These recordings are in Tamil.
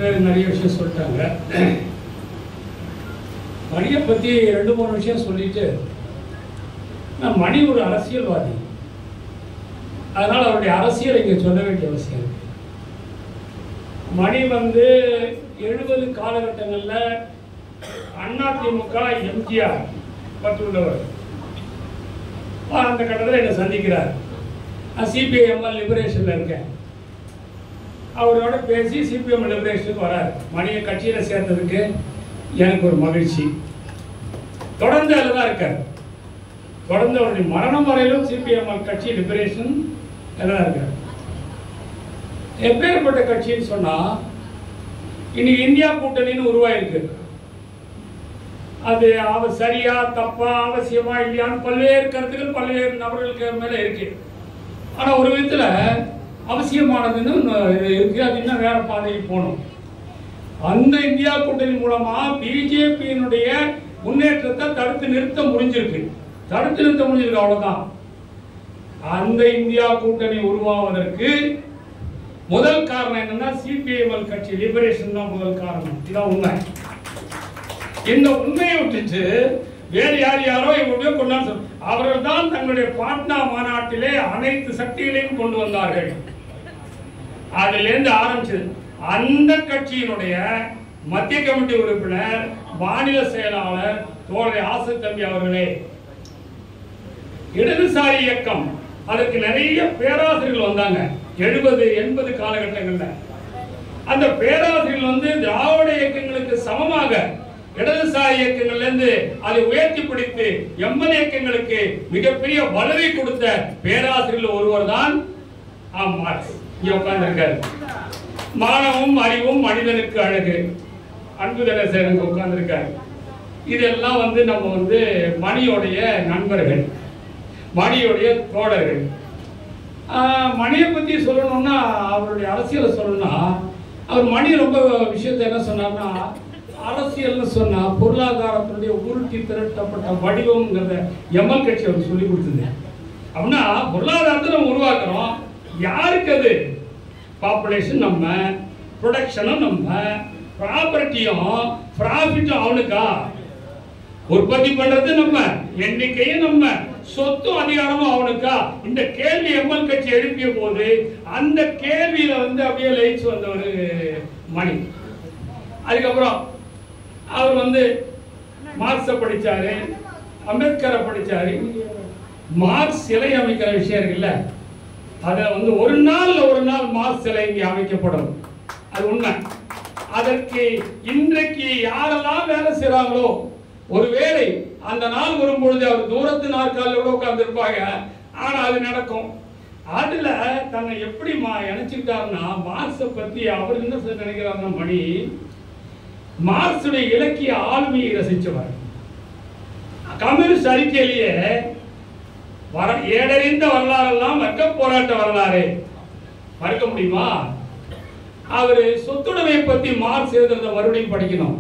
பேர் நிறைய விஷயம் சொல்லிட்டாங்க மணியை பற்றி ரெண்டு மூணு விஷயம் சொல்லிட்டு நான் மணி ஒரு அரசியல்வாதி அதனால் அவருடைய அரசியல் இங்கே சொல்ல வேண்டிய அவசியம் இருக்கு மணி வந்து எழுபது காலகட்டங்களில் அதிமுக எம்ஜிஆர் பற்றுள்ளவர் அந்த கட்டத்தில் என்னை சந்திக்கிறார் நான் சிபிஐ எம்எல் லிபரேஷனில் இருக்கேன் அவரோட பேசி சிபிஎம் லிபரேஷனுக்கு வரார் மணியை கட்சியில் சேர்த்ததுக்கு எனக்கு ஒரு மகிழ்ச்சி தொடர்ந்து அதில் தான் இருக்கார் தொடர்ந்து அவருடைய மரணம் வரையிலும் சிபிஎம் கட்சி லிபரேஷன் எல்லாம் இருக்கார் எப்பேற்பட்ட கட்சின்னு சொன்னா இன்னைக்கு இந்தியா கூட்டணின்னு உருவாயிருக்கு அது அவ சரியா தப்பா அவசியமா இல்லையான்னு பல்வேறு கருத்துக்கள் பல்வேறு நபர்களுக்கு மேல இருக்கு ஆனா ஒரு விதத்துல அவசியமானதுன்னு ஒண்ணு இருக்கு அது இன்னும் வேற பாதையில் போகணும் அந்த இந்தியா கூட்டணி மூலமா பிஜேபியினுடைய முன்னேற்றத்தை தடுத்து நிறுத்த முடிஞ்சிருக்கு தடுத்து நிறுத்த முடிஞ்சிருக்கு அவ்வளவுதான் அந்த இந்தியா கூட்டணி உருவாவதற்கு முதல் காரணம் என்னன்னா சிபிஐஎம்எல் கட்சி லிபரேஷன் தான் முதல் காரணம் இதான் உண்மை இந்த உண்மையை விட்டுட்டு வேறு யார் யாரோ இவருடைய கொண்டாந்து சொல் அவர்கள் தான் தங்களுடைய பாட்னா மாநாட்டிலே அனைத்து சக்திகளையும் கொண்டு வந்தார்கள் அதிலிருந்து ஆரம்பிச்சது அந்த கட்சியினுடைய மத்திய கமிட்டி உறுப்பினர் மாநில செயலாளர் தோழர் ஆசை தம்பி அவர்களே இடதுசாரி இயக்கம் அதற்கு நிறைய பேராசிரியர்கள் வந்தாங்க எழுபது எண்பது காலகட்டங்கள்ல அந்த பேராசிரியர்கள் வந்து திராவிட இயக்கங்களுக்கு சமமாக இடதுசாரி இயக்கங்கள்ல இருந்து அதை உயர்த்தி பிடித்து எம்எல் இயக்கங்களுக்கு மிகப்பெரிய வலுவை கொடுத்த பேராசிரியர்கள் ஒருவர் தான் ஆம் மார்க்ஸ் இங்க உட்கார்ந்திருக்காரு மானமும் அறிவும் மனிதனுக்கு அழகு அன்பு தனசேரங்க உட்கார்ந்திருக்காரு இதெல்லாம் வந்து நம்ம வந்து மணியோடைய நண்பர்கள் மணியோடைய தோழர்கள் ஆஹ் மணியை பத்தி சொல்லணும்னா அவருடைய அரசியலை சொல்லணும்னா அவர் மணி ரொம்ப விஷயத்தை என்ன சொன்னார்னா அரசியல்னு சொன்னா பொருளாதாரத்தினுடைய உருட்டி திரட்டப்பட்ட வடிவம்ங்கிறத எம்எல் கட்சி அவர் சொல்லி கொடுத்தது அப்படின்னா பொருளாதாரத்தை நம்ம உருவாக்குறோம் யாருக்கு அது பாப்புலேஷன் நம்ம ப்ரொடக்ஷனும் நம்ம ப்ராப்பர்ட்டியும் ப்ராஃபிட்டும் அவனுக்கா உற்பத்தி பண்றது நம்ம எண்ணிக்கையும் நம்ம சொத்தும் அதிகாரமும் அவனுக்கா இந்த கேள்வி எம்எல் கட்சி எழுப்பிய போது அந்த கேள்வியில வந்து அப்படியே லயிச்சு வந்தவர் மணி அதுக்கப்புறம் அவர் வந்து மார்க்ஸை படிச்சாரு அம்பேத்கரை படிச்சாரு மார்க்ஸ் சிலை அமைக்கிற விஷயம் இருக்குல்ல அதை வந்து ஒரு நாள் ஒரு நாள் மார்க்ஸ் சிலை இங்கே அமைக்கப்படும் அது உண்மை அதற்கு இன்றைக்கு யாரெல்லாம் வேலை செய்றாங்களோ ஒருவேளை அந்த நாள் வரும்பொழுது அவர் தூரத்து நாற்காலில் கூட உட்கார்ந்து இருப்பாங்க ஆனா அது நடக்கும் அதுல தன்னை எப்படி மா இணைச்சுக்கிட்டாருன்னா மார்க்ஸை பத்தி அவர் என்ன சொல்ல நினைக்கிறாருன்னா மணி மார்க்சுடைய இலக்கிய ஆளுமையை ரசிச்சவர் கம்யூனிஸ்ட் அறிக்கையிலேயே வர ஏடறிந்த வரலாறெல்லாம் வர்க்க போராட்ட வரலாறு மறுக்க முடியுமா அவரு சொத்துடைமை பத்தி மார்க்ஸ் எழுதுறத மறுபடியும் படிக்கணும்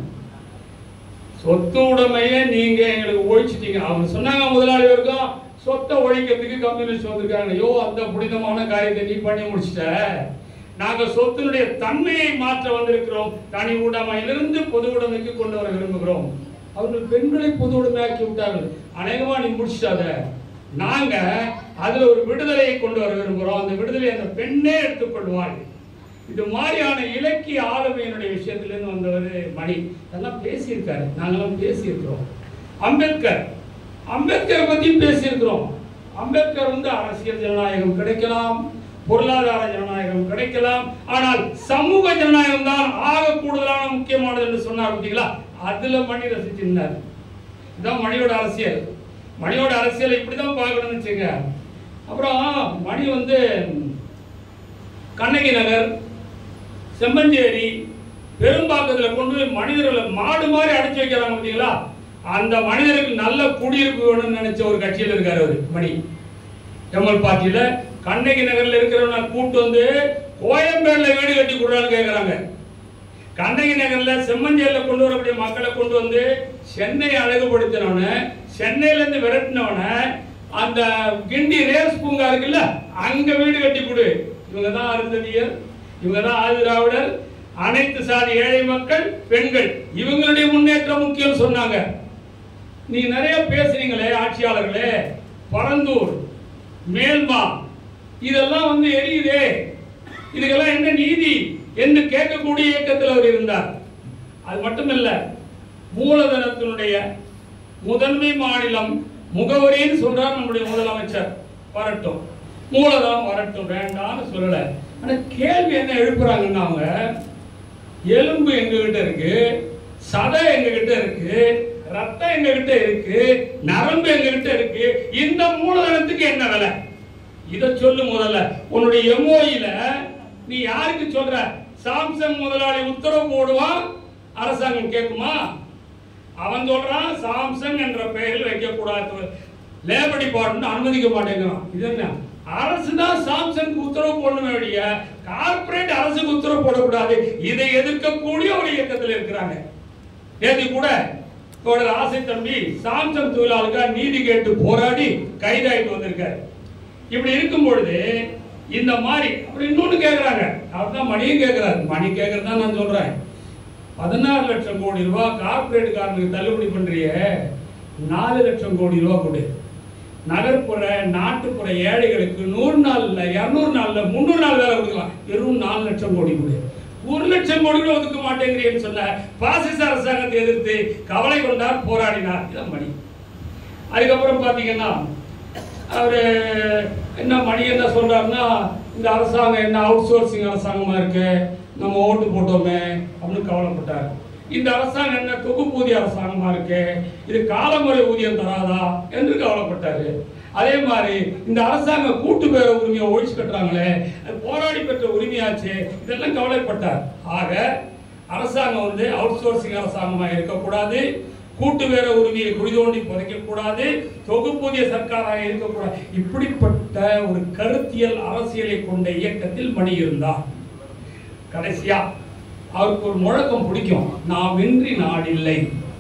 சொத்து உடைமையை நீங்க எங்களுக்கு ஒழிச்சிட்டீங்க அவங்க சொன்னாங்க முதலாளி வரைக்கும் சொத்தை ஒழிக்கிறதுக்கு கம்யூனிஸ்ட் வந்திருக்காங்க ஐயோ அந்த புனிதமான காரியத்தை நீ பண்ணி முடிச்சிட்ட நாங்க சொத்தினுடைய தன்மையை மாற்ற வந்திருக்கிறோம் தனி உடைமையிலிருந்து பொது உடைமைக்கு கொண்டு வர விரும்புகிறோம் அவர்கள் பெண்களை பொது உடைமையாக்கி விட்டார்கள் அநேகமா நீ முடிச்சிட்டாத நாங்க அதுல ஒரு விடுதலையை கொண்டு வர விரும்புகிறோம் அந்த விடுதலை அந்த பெண்ணே எடுத்துக்கொள்வாள் இது மாதிரியான இலக்கிய ஆளுமையினுடைய விஷயத்திலிருந்து வந்தவர் மணி அதெல்லாம் பேசியிருக்காரு நாங்கெல்லாம் பேசியிருக்கிறோம் அம்பேத்கர் அம்பேத்கர் பத்தியும் பேசியிருக்கிறோம் அம்பேத்கர் வந்து அரசியல் ஜனநாயகம் கிடைக்கலாம் பொருளாதார ஜனநாயகம் கிடைக்கலாம் ஆனால் சமூக ஜனநாயகம் தான் ஆக கூடுதலான முக்கியமானது என்று சொன்னார் பார்த்தீங்களா அதுல மணி ரசிச்சிருந்தார் இதுதான் மணியோட அரசியல் மணியோட அரசியலை இப்படிதான் பார்க்கணும்னு வச்சுங்க அப்புறம் மணி வந்து கண்ணகி நகர் செம்மஞ்சேரி பெரும்பாக்கத்துல கொண்டு போய் மனிதர்களை மாடு மாதிரி அடைச்சு வைக்கிறாங்க பார்த்தீங்களா அந்த மனிதருக்கு நல்ல குடியிருப்பு வேணும்னு நினைச்ச ஒரு கட்சியில் இருக்காரு அவரு மணி எம்எல் பார்ட்டியில கண்ணகி நகர்ல இருக்கிறவன கூட்டு வந்து கோயம்பேடுல வீடு கட்டி கொடுறான்னு கேக்குறாங்க கண்ணகி நகர்ல செம்மஞ்சேரியில கொண்டு வரக்கூடிய மக்களை கொண்டு வந்து சென்னை அழகுபடுத்தினவன சென்னையில இருந்து விரட்டினவன அந்த கிண்டி ரேஸ் பூங்கா இருக்குல்ல அங்க வீடு கட்டி கொடு இவங்க தான் அருந்ததியர் இவங்க தான் ஆதிராவிடர் அனைத்து சாதி ஏழை மக்கள் பெண்கள் இவங்களுடைய முன்னேற்றம் முக்கியம் சொன்னாங்க நீங்க நிறைய பேசுறீங்களே ஆட்சியாளர்களே பரந்தூர் மேல்மா இதெல்லாம் வந்து எரியுதே இதுக்கெல்லாம் என்ன நீதி என்று கேட்கக்கூடிய இயக்கத்தில் அவர் இருந்தார் அது மட்டுமல்ல மூலதனத்தினுடைய முதன்மை மாநிலம் முகவரின்னு சொல்றார் நம்முடைய முதலமைச்சர் வரட்டும் மூலதனம் வரட்டும் வேண்டாம்னு சொல்லல ஆனா கேள்வி என்ன எழுப்புறாங்கன்னா அவங்க எலும்பு எங்க கிட்ட இருக்கு சதை எங்க கிட்ட இருக்கு ரத்தம் எங்க கிட்ட இருக்கு நரம்பு எங்க கிட்ட இருக்கு இந்த மூலதனத்துக்கு என்ன விலை இத சொல்லு முதல்ல உன்னுடைய எம்ஓயில நீ யாருக்கு சொல்ற சாம்சங் முதலாளி உத்தரவு போடுவான் அரசாங்கம் கேட்குமா அவன் சொல்றான் சாம்சங் என்ற பெயரில் வைக்க கூடாது லேபர் டிபார்ட்மெண்ட் அனுமதிக்க மாட்டேங்கிறான் இது என்ன அரசு தான் சாம்சங் உத்தரவு போடணுமே ஒழிய கார்ப்பரேட் அரசுக்கு உத்தரவு போடக்கூடாது இதை எதிர்க்கக்கூடிய ஒரு இயக்கத்தில் இருக்கிறாங்க நேற்று கூட ஒரு ஆசை தம்பி சாம்சங் தொழிலாளர்கள் நீதி கேட்டு போராடி கைதாயிட்டு வந்திருக்காரு இப்படி இருக்கும் பொழுது இந்த மாதிரி அப்படி இன்னொன்னு கேக்குறாங்க அவர் தான் மணியும் கேட்கிறாரு மணி கேட்கறதா நான் சொல்றேன் பதினாறு லட்சம் கோடி ரூபாய் கார்பரேட் காரனுக்கு தள்ளுபடி பண்றிய நாலு லட்சம் கோடி ரூபாய் கொடு நகர்ப்புற நாட்டுப்புற ஏழைகளுக்கு நூறு நாள்ல இருநூறு நாள்ல முந்நூறு நாள் வேலை கொடுக்கலாம் வெறும் நாலு லட்சம் கோடி கொடு ஒரு லட்சம் கோடி கூட ஒதுக்க மாட்டேங்கிறேன்னு சொன்ன பாசிச அரசாங்கத்தை எதிர்த்து கவலை கொண்டார் போராடினார் இதான் மணி அதுக்கப்புறம் பாத்தீங்கன்னா அவரு என்ன மணி என்ன சொல்றாருன்னா இந்த அரசாங்கம் என்ன அவுட் சோர்சிங் அரசாங்கமா இருக்கு நம்ம ஓட்டு போட்டோமே அப்படின்னு கவலைப்பட்டார் இந்த அரசாங்கம் என்ன தொகுப்பூதிய அரசாங்கமா இருக்கு இது காலமுறை ஊதியம் தராதா என்று கவலைப்பட்டாரு அதே மாதிரி இந்த அரசாங்கம் கூட்டு பேர உரிமையை ஒழிச்சு கட்டுறாங்களே அது போராடி பெற்ற உரிமையாச்சு இதெல்லாம் கவலைப்பட்டார் ஆக அரசாங்கம் வந்து அவுட் சோர்சிங் அரசாங்கமா இருக்கக்கூடாது கூட்டு வேற உரிமையை குடிதோண்டி புதைக்க கூடாது தொகுப்பூதிய சர்க்காராக இருக்கக்கூடாது இப்படிப்பட்ட ஒரு கருத்தியல் அரசியலை கொண்ட இயக்கத்தில் மணி இருந்தார் கடைசியா அவருக்கு ஒரு முழக்கம் பிடிக்கும் நாம் இன்றி நாடில்லை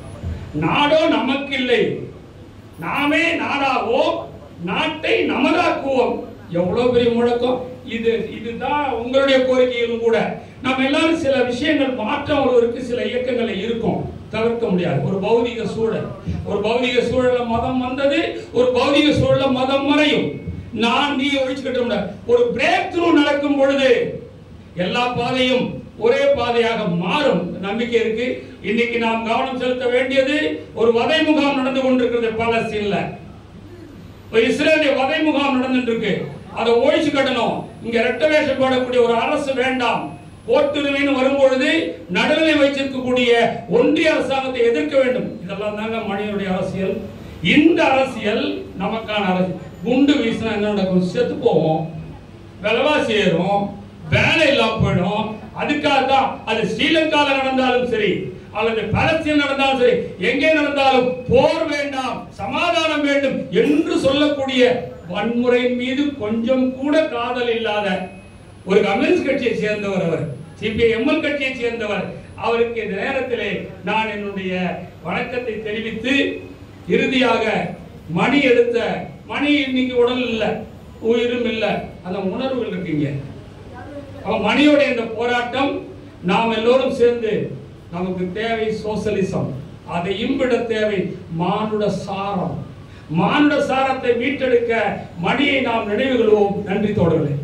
நாடோ நமக்கில்லை நாமே நாடாவோம் நாட்டை நமதாக்குவோம் எவ்வளவு பெரிய முழக்கம் இது இதுதான் உங்களுடைய கோரிக்கையிலும் கூட நம்ம எல்லாரும் சில விஷயங்கள் மாற்றம் ஒருவருக்கு சில இயக்கங்களை இருக்கும் தவிர்க்க முடியாது ஒரு பௌதிக சூழல் ஒரு பௌதிக சூழல்ல மதம் வந்தது ஒரு பௌதிக சூழல்ல மதம் மறையும் நான் நீ ஒழிச்சுக்கிட்ட முடியாது ஒரு பிரேக் த்ரூ நடக்கும் பொழுது எல்லா பாதையும் ஒரே பாதையாக மாறும் நம்பிக்கை இருக்கு இன்னைக்கு நாம் கவனம் செலுத்த வேண்டியது ஒரு வதை முகாம் நடந்து கொண்டிருக்கிறது பலஸ்தீன்ல இப்ப இஸ்ரேலிய வதை முகாம் நடந்துட்டு இருக்கு அதை ஒழிச்சு கட்டணும் இங்க ரெட்ட வேஷம் போடக்கூடிய ஒரு அரசு வேண்டாம் போட்டுரிமைன்னு வரும்பொழுது நடுநிலை வைச்சிருக்கக்கூடிய ஒன்றிய அரசாங்கத்தை எதிர்க்க வேண்டும் இதெல்லாம் தாங்க மனிதனுடைய அரசியல் இந்த அரசியல் நமக்கான அரசியல் குண்டு வீசினா என்ன நடக்கும் செத்து போவோம் விலைவாசி ஏறும் வேலை இல்லாம போயிடும் அதுக்காக தான் அது ஸ்ரீலங்கால நடந்தாலும் சரி அல்லது பலஸ்தீன் நடந்தாலும் சரி எங்கே நடந்தாலும் போர் வேண்டாம் சமாதானம் வேண்டும் என்று சொல்லக்கூடிய வன்முறையின் மீது கொஞ்சம் கூட காதல் இல்லாத ஒரு கம்யூனிஸ்ட் கட்சியை சேர்ந்தவர் அவர் சிபிஐஎம்எல் கட்சியை சேர்ந்தவர் அவருக்கு இந்த நேரத்திலே நான் என்னுடைய வணக்கத்தை தெரிவித்து இறுதியாக மணி எடுத்த மணி இன்னைக்கு உடல் இல்லை உயிரும் இல்லை அந்த உணர்வுகள் இருக்குங்க அவன் மணியோட இந்த போராட்டம் நாம் எல்லோரும் சேர்ந்து நமக்கு தேவை சோசலிசம் அதையும் விட தேவை மானுட சாரம் மானுட சாரத்தை மீட்டெடுக்க மணியை நாம் நினைவு கொள்வோம் நன்றி தோழர்களே